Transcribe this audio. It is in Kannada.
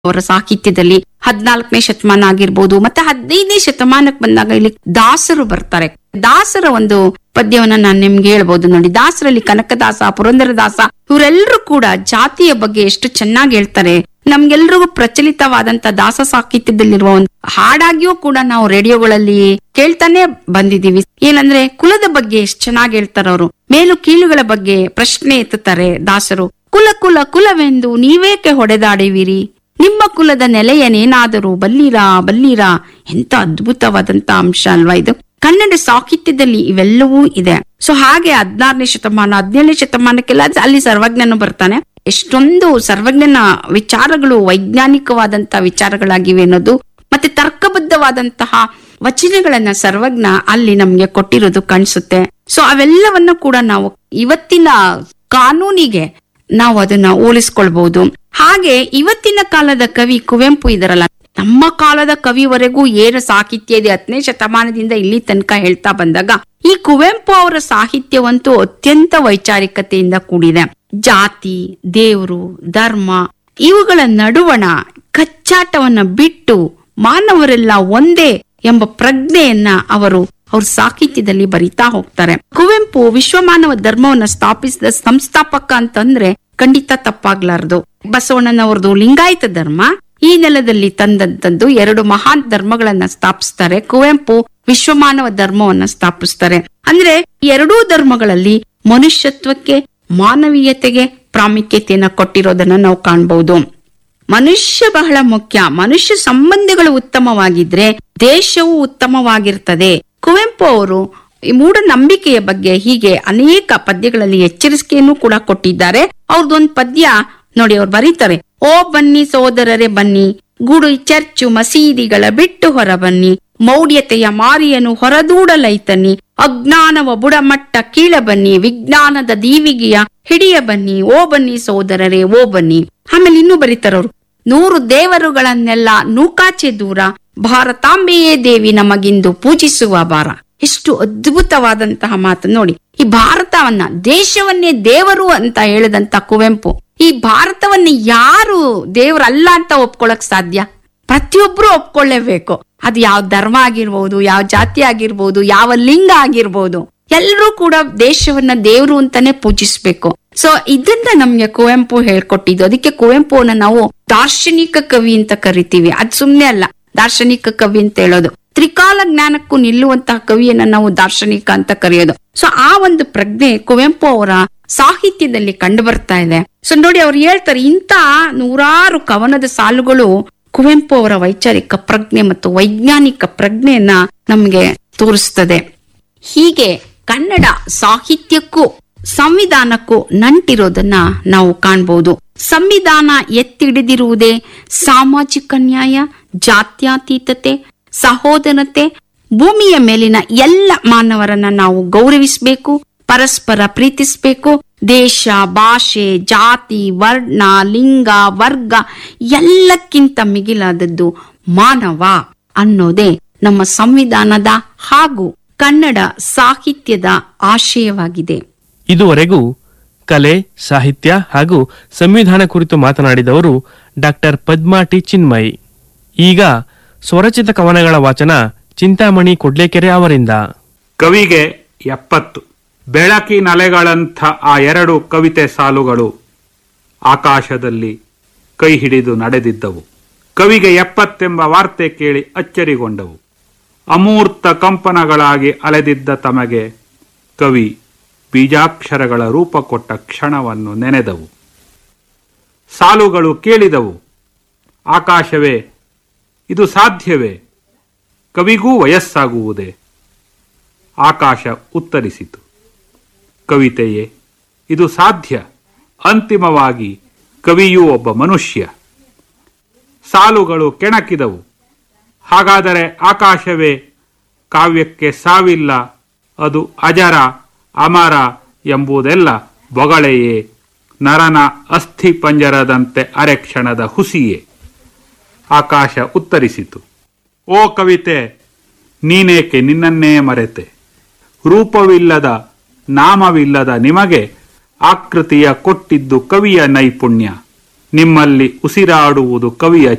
ಅವರ ಸಾಹಿತ್ಯದಲ್ಲಿ ಹದ್ನಾಲ್ಕನೇ ಶತಮಾನ ಆಗಿರ್ಬೋದು ಮತ್ತೆ ಹದಿನೈದನೇ ಶತಮಾನಕ್ಕೆ ಬಂದಾಗ ಇಲ್ಲಿ ದಾಸರು ಬರ್ತಾರೆ ದಾಸರ ಒಂದು ಪದ್ಯವನ್ನ ನಾನು ನಿಮ್ಗೆ ಹೇಳ್ಬೋದು ನೋಡಿ ದಾಸರಲ್ಲಿ ಕನಕದಾಸ ಪುರಂದರದಾಸ ಇವರೆಲ್ಲರೂ ಕೂಡ ಜಾತಿಯ ಬಗ್ಗೆ ಎಷ್ಟು ಚೆನ್ನಾಗಿ ಹೇಳ್ತಾರೆ ನಮ್ಗೆಲ್ರಿಗೂ ಪ್ರಚಲಿತವಾದಂತ ದಾಸ ಸಾಹಿತ್ಯದಲ್ಲಿರುವ ಒಂದು ಹಾಡಾಗಿಯೂ ಕೂಡ ನಾವು ರೇಡಿಯೋಗಳಲ್ಲಿ ಕೇಳ್ತಾನೆ ಬಂದಿದೀವಿ ಏನಂದ್ರೆ ಕುಲದ ಬಗ್ಗೆ ಎಷ್ಟು ಚೆನ್ನಾಗಿ ಹೇಳ್ತಾರೆ ಅವರು ಮೇಲು ಕೀಳುಗಳ ಬಗ್ಗೆ ಪ್ರಶ್ನೆ ಎತ್ತುತ್ತಾರೆ ದಾಸರು ಕುಲ ಕುಲ ಕುಲವೆಂದು ನೀವೇಕೆ ಹೊಡೆದಾಡಿವಿರಿ ನಿಮ್ಮ ಕುಲದ ನೆಲೆಯನೇನಾದರೂ ಬಲ್ಲೀರಾ ಬಲ್ಲೀರಾ ಎಂತ ಅದ್ಭುತವಾದಂತ ಅಂಶ ಅಲ್ವಾ ಇದು ಕನ್ನಡ ಸಾಹಿತ್ಯದಲ್ಲಿ ಇವೆಲ್ಲವೂ ಇದೆ ಸೊ ಹಾಗೆ ಹದಿನಾರನೇ ಶತಮಾನ ಹದಿನೇಳನೇ ಶತಮಾನಕ್ಕೆಲ್ಲ ಅಲ್ಲಿ ಸರ್ವಜ್ಞನು ಬರ್ತಾನೆ ಎಷ್ಟೊಂದು ಸರ್ವಜ್ಞನ ವಿಚಾರಗಳು ವೈಜ್ಞಾನಿಕವಾದಂತಹ ವಿಚಾರಗಳಾಗಿವೆ ಅನ್ನೋದು ಮತ್ತೆ ತರ್ಕಬದ್ಧವಾದಂತಹ ವಚನಗಳನ್ನ ಸರ್ವಜ್ಞ ಅಲ್ಲಿ ನಮ್ಗೆ ಕೊಟ್ಟಿರೋದು ಕಾಣಿಸುತ್ತೆ ಸೊ ಅವೆಲ್ಲವನ್ನ ಕೂಡ ನಾವು ಇವತ್ತಿನ ಕಾನೂನಿಗೆ ನಾವು ಅದನ್ನ ಹೋಲಿಸ್ಕೊಳ್ಬಹುದು ಹಾಗೆ ಇವತ್ತಿನ ಕಾಲದ ಕವಿ ಕುವೆಂಪು ಇದರಲ್ಲ ನಮ್ಮ ಕಾಲದ ಕವಿವರೆಗೂ ಏನು ಸಾಹಿತ್ಯ ಇದೆ ಹತ್ತನೇ ಶತಮಾನದಿಂದ ಇಲ್ಲಿ ತನಕ ಹೇಳ್ತಾ ಬಂದಾಗ ಈ ಕುವೆಂಪು ಅವರ ಸಾಹಿತ್ಯವಂತೂ ಅತ್ಯಂತ ವೈಚಾರಿಕತೆಯಿಂದ ಕೂಡಿದೆ ಜಾತಿ ದೇವರು ಧರ್ಮ ಇವುಗಳ ನಡುವಣ ಕಚ್ಚಾಟವನ್ನ ಬಿಟ್ಟು ಮಾನವರೆಲ್ಲ ಒಂದೇ ಎಂಬ ಪ್ರಜ್ಞೆಯನ್ನ ಅವರು ಅವ್ರ ಸಾಹಿತ್ಯದಲ್ಲಿ ಬರಿತಾ ಹೋಗ್ತಾರೆ ಕುವೆಂಪು ವಿಶ್ವಮಾನವ ಧರ್ಮವನ್ನ ಸ್ಥಾಪಿಸಿದ ಸಂಸ್ಥಾಪಕ ಅಂತಂದ್ರೆ ಖಂಡಿತ ತಪ್ಪಾಗ್ಲಾರ್ದು ಬಸವಣ್ಣನವರದು ಲಿಂಗಾಯತ ಧರ್ಮ ಈ ನೆಲದಲ್ಲಿ ತಂದಂತದ್ದು ಎರಡು ಮಹಾನ್ ಧರ್ಮಗಳನ್ನ ಸ್ಥಾಪಿಸ್ತಾರೆ ಕುವೆಂಪು ವಿಶ್ವಮಾನವ ಧರ್ಮವನ್ನ ಸ್ಥಾಪಿಸ್ತಾರೆ ಅಂದ್ರೆ ಎರಡೂ ಧರ್ಮಗಳಲ್ಲಿ ಮನುಷ್ಯತ್ವಕ್ಕೆ ಮಾನವೀಯತೆಗೆ ಪ್ರಾಮುಖ್ಯತೆಯನ್ನ ಕೊಟ್ಟಿರೋದನ್ನ ನಾವು ಕಾಣಬಹುದು ಮನುಷ್ಯ ಬಹಳ ಮುಖ್ಯ ಮನುಷ್ಯ ಸಂಬಂಧಗಳು ಉತ್ತಮವಾಗಿದ್ರೆ ದೇಶವು ಉತ್ತಮವಾಗಿರ್ತದೆ ಕುವೆಂಪು ಅವರು ಈ ಮೂಢನಂಬಿಕೆಯ ಬಗ್ಗೆ ಹೀಗೆ ಅನೇಕ ಪದ್ಯಗಳಲ್ಲಿ ಎಚ್ಚರಿಕೆಯನ್ನು ಕೂಡ ಕೊಟ್ಟಿದ್ದಾರೆ ಅವ್ರದ್ದೊಂದು ಪದ್ಯ ನೋಡಿ ಅವ್ರು ಬರೀತಾರೆ ಓ ಬನ್ನಿ ಸೋದರರೇ ಬನ್ನಿ ಗುಡು ಚರ್ಚು ಮಸೀದಿಗಳ ಬಿಟ್ಟು ಹೊರ ಬನ್ನಿ ಮೌಢ್ಯತೆಯ ಮಾರಿಯನು ಹೊರದೂಡಲೈತನ್ನಿ ಅಜ್ಞಾನವ ಬುಡಮಟ್ಟ ಕೀಳ ಬನ್ನಿ ವಿಜ್ಞಾನದ ದೀವಿಗೆಯ ಹಿಡಿಯ ಬನ್ನಿ ಓ ಬನ್ನಿ ಸೋದರರೇ ಓ ಬನ್ನಿ ಆಮೇಲೆ ಇನ್ನೂ ಬರೀತಾರವ್ರು ನೂರು ದೇವರುಗಳನ್ನೆಲ್ಲ ನೂಕಾಚೆ ದೂರ ಭಾರತಾಂಬೆಯೇ ದೇವಿ ನಮಗಿಂದು ಪೂಜಿಸುವ ಬಾರ ಎಷ್ಟು ಅದ್ಭುತವಾದಂತಹ ಮಾತು ನೋಡಿ ಈ ಭಾರತವನ್ನ ದೇಶವನ್ನೇ ದೇವರು ಅಂತ ಹೇಳಿದಂತ ಕುವೆಂಪು ಈ ಭಾರತವನ್ನ ಯಾರು ದೇವರಲ್ಲ ಅಂತ ಒಪ್ಕೊಳಕ್ ಸಾಧ್ಯ ಪ್ರತಿಯೊಬ್ರು ಒಪ್ಕೊಳ್ಳೇಬೇಕು ಅದು ಯಾವ ಧರ್ಮ ಆಗಿರ್ಬೋದು ಯಾವ ಜಾತಿ ಆಗಿರ್ಬೋದು ಯಾವ ಲಿಂಗ ಆಗಿರ್ಬೋದು ಎಲ್ಲರೂ ಕೂಡ ದೇಶವನ್ನ ದೇವರು ಅಂತಾನೆ ಪೂಜಿಸ್ಬೇಕು ಸೊ ಇದನ್ನ ನಮ್ಗೆ ಕುವೆಂಪು ಹೇಳ್ಕೊಟ್ಟಿದ್ದು ಅದಕ್ಕೆ ಕುವೆಂಪುವನ್ನ ನಾವು ದಾರ್ಶನಿಕ ಕವಿ ಅಂತ ಕರಿತೀವಿ ಅದ್ ಸುಮ್ನೆ ಅಲ್ಲ ದಾರ್ಶನಿಕ ಕವಿ ಅಂತ ಹೇಳೋದು ತ್ರಿಕಾಲ ಜ್ಞಾನಕ್ಕೂ ನಿಲ್ಲುವಂತಹ ಕವಿಯನ್ನ ನಾವು ದಾರ್ಶನಿಕ ಅಂತ ಕರೆಯೋದು ಸೊ ಆ ಒಂದು ಪ್ರಜ್ಞೆ ಕುವೆಂಪು ಅವರ ಸಾಹಿತ್ಯದಲ್ಲಿ ಕಂಡು ಬರ್ತಾ ಇದೆ ಸೊ ನೋಡಿ ಅವ್ರು ಹೇಳ್ತಾರೆ ಇಂತ ನೂರಾರು ಕವನದ ಸಾಲುಗಳು ಕುವೆಂಪು ಅವರ ವೈಚಾರಿಕ ಪ್ರಜ್ಞೆ ಮತ್ತು ವೈಜ್ಞಾನಿಕ ಪ್ರಜ್ಞೆಯನ್ನ ನಮ್ಗೆ ತೋರಿಸ್ತದೆ ಹೀಗೆ ಕನ್ನಡ ಸಾಹಿತ್ಯಕ್ಕೂ ಸಂವಿಧಾನಕ್ಕೂ ನಂಟಿರೋದನ್ನ ನಾವು ಕಾಣ್ಬಹುದು ಸಂವಿಧಾನ ಎತ್ತಿಡಿದಿರುವುದೇ ಸಾಮಾಜಿಕ ನ್ಯಾಯ ಜಾತ್ಯತೀತತೆ ಸಹೋದರತೆ ಭೂಮಿಯ ಮೇಲಿನ ಎಲ್ಲ ಮಾನವರನ್ನ ನಾವು ಗೌರವಿಸಬೇಕು ಪರಸ್ಪರ ಪ್ರೀತಿಸಬೇಕು ದೇಶ ಭಾಷೆ ಜಾತಿ ವರ್ಣ ಲಿಂಗ ವರ್ಗ ಎಲ್ಲಕ್ಕಿಂತ ಮಿಗಿಲಾದದ್ದು ಮಾನವ ಅನ್ನೋದೇ ನಮ್ಮ ಸಂವಿಧಾನದ ಹಾಗೂ ಕನ್ನಡ ಸಾಹಿತ್ಯದ ಆಶಯವಾಗಿದೆ ಇದುವರೆಗೂ ಕಲೆ ಸಾಹಿತ್ಯ ಹಾಗೂ ಸಂವಿಧಾನ ಕುರಿತು ಮಾತನಾಡಿದವರು ಡಾಕ್ಟರ್ ಪದ್ಮಾ ಟಿ ಚಿನ್ಮಯ್ ಈಗ ಸ್ವರಚಿತ ಕವನಗಳ ವಾಚನ ಚಿಂತಾಮಣಿ ಕೊಡ್ಲೇಕೆರೆ ಅವರಿಂದ ಕವಿಗೆ ಎಪ್ಪತ್ತು ಬೆಳಕಿನಲೆಗಳಂಥ ಆ ಎರಡು ಕವಿತೆ ಸಾಲುಗಳು ಆಕಾಶದಲ್ಲಿ ಕೈ ಹಿಡಿದು ನಡೆದಿದ್ದವು ಕವಿಗೆ ಎಪ್ಪತ್ತೆಂಬ ವಾರ್ತೆ ಕೇಳಿ ಅಚ್ಚರಿಗೊಂಡವು ಅಮೂರ್ತ ಕಂಪನಗಳಾಗಿ ಅಲೆದಿದ್ದ ತಮಗೆ ಕವಿ ಬೀಜಾಕ್ಷರಗಳ ರೂಪ ಕೊಟ್ಟ ಕ್ಷಣವನ್ನು ನೆನೆದವು ಸಾಲುಗಳು ಕೇಳಿದವು ಆಕಾಶವೇ ಇದು ಸಾಧ್ಯವೇ ಕವಿಗೂ ವಯಸ್ಸಾಗುವುದೇ ಆಕಾಶ ಉತ್ತರಿಸಿತು ಕವಿತೆಯೇ ಇದು ಸಾಧ್ಯ ಅಂತಿಮವಾಗಿ ಕವಿಯೂ ಒಬ್ಬ ಮನುಷ್ಯ ಸಾಲುಗಳು ಕೆಣಕಿದವು ಹಾಗಾದರೆ ಆಕಾಶವೇ ಕಾವ್ಯಕ್ಕೆ ಸಾವಿಲ್ಲ ಅದು ಅಜರ ಅಮರ ಎಂಬುದೆಲ್ಲ ಬೊಗಳೆಯೇ ನರನ ಅಸ್ಥಿ ಪಂಜರದಂತೆ ಅರೆಕ್ಷಣದ ಹುಸಿಯೇ ಆಕಾಶ ಉತ್ತರಿಸಿತು ಓ ಕವಿತೆ ನೀನೇಕೆ ನಿನ್ನನ್ನೇ ಮರೆತೆ ರೂಪವಿಲ್ಲದ ನಾಮವಿಲ್ಲದ ನಿಮಗೆ ಆಕೃತಿಯ ಕೊಟ್ಟಿದ್ದು ಕವಿಯ ನೈಪುಣ್ಯ ನಿಮ್ಮಲ್ಲಿ ಉಸಿರಾಡುವುದು ಕವಿಯ